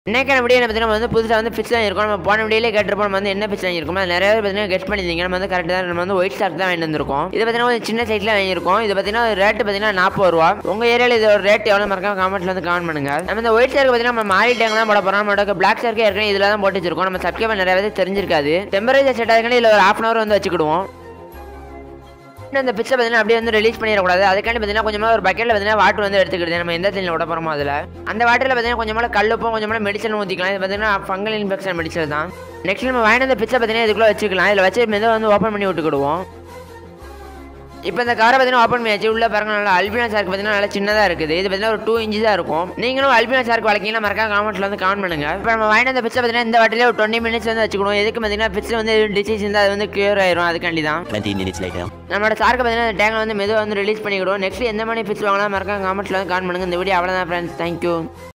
இன்னைக்கான வீடியோ பார்த்தீங்கன்னா நம்ம வந்து புதுசாக வந்து ஃபிஷ் இருக்கும் நம்ம போன வீடியோலே கேட்டிருப்போம் நம்ம வந்து என்ன ஃபிஷ் வாங்கியிருக்கோம் அது நிறைய பேர் பார்த்தீங்கன்னா கெஸ்ட் பண்ணியிருந்தீங்க நம்ம வந்து கரெக்டாக தான் நம்ம வந்து ஒயிட் ஷார்க் தான் வாங்கிட்டு வந்திருக்கோம் இது பார்த்தீங்கன்னா ஒரு சின்ன சைட்டில் வாங்கியிருக்கோம் இது பார்த்தீங்கன்னா ரேட்டு பார்த்தீங்கன்னா நாற்பது ரூபா உங்கள் ஏரியாவில் இது ஒரு ரேட் எவ்வளோ மறக்காம காமெண்ட்ல வந்து கமெண்ட் பண்ணுங்க நம்ம இந்த ஒயிட் ஷார்க் பார்த்தீங்கன்னா நம்ம மாறி டேங்க் தான் போட போகிறோம் நம்மளோட பிளாக் ஷார்க்கே ஏற்கனவே இதில் தான் போட்டு வச்சிருக்கோம் நம்ம சப்ஸ்கிரைபர் நிறைய பேர் தெரிஞ்சிருக்காது டெம்பரேச்சர் செட் ஆகுதுன்னு இதில் ஒரு ஹாஃப் அன் ஹவர் வந்து வச்சுக்கிடுவோம் இன்னும் அந்த பிச்சை பார்த்தீங்கன்னா அப்படியே வந்து ரிலீஸ் பண்ணிடக்கூடாது அதுக்காண்டி பார்த்தீங்கன்னா கொஞ்சமாக ஒரு பக்கெட்டில் பார்த்தீங்கன்னா வாட்டர் வந்து எடுத்துக்கிடுது நம்ம எந்த தண்ணியில் விட போகிறோமோ அதில் அந்த வாட்டரில் பார்த்தீங்கன்னா கொஞ்சமாக கல்லுப்பும் கொஞ்சமாக மெடிசன் ஊற்றிக்கலாம் இது பார்த்தீங்கன்னா ஃபங்கல் இன்ஃபெக்ஷன் மெடிசன் தான் நெக்ஸ்ட் நம்ம வாங்கின அந்த பிச்சை பார்த்தீங்கன்னா இதுக்குள்ளே வச்சுக்கலாம் இதில் வச்சு மெதுவாக வந்து ஓப்பன் பண்ணி விட்டுக்கிடுவோம் இப்போ இந்த காரை பார்த்தீங்கன்னா ஓப்பன் பண்ணியாச்சு உள்ள பாருங்க நல்லா அல்பினா சார்க் பார்த்தீங்கன்னா நல்லா சின்னதாக இருக்குது இது பார்த்தீங்கன்னா ஒரு டூ இன்ச்சு தான் இருக்கும் நீங்களும் அல்பினா சார்க் வளர்க்கீங்கன்னா மறக்காம காமெண்ட்ல வந்து கமெண்ட் பண்ணுங்க இப்போ நம்ம வாங்கின அந்த பிச்சை பார்த்தீங்கன்னா இந்த வாட்டிலே ஒரு டுவெண்ட்டி மினிட்ஸ் வந்து வச்சுக்கணும் எதுக்கு பார்த்தீங்கன்னா பிச்சை வந்து டிசீஸ் இருந்தால் அது வந்து கியூர் ஆயிரும் அதுக்காண்டி தான் 20 minutes later. நம்மளோட சார்க்கு பார்த்தீங்கன்னா டேங்கை வந்து மெதுவாக வந்து ரிலீஸ் பண்ணிக்கிடுவோம் நெக்ஸ்ட் எந்த மாதிரி பிச் வாங்கலாம் மறக்காம காமெண்ட்ல வந்து கான் பண்ணுங்க இந்த வீடியோ அவ்வளோதான் ஃப்ரெண்ட்ஸ் தேங்க்யூ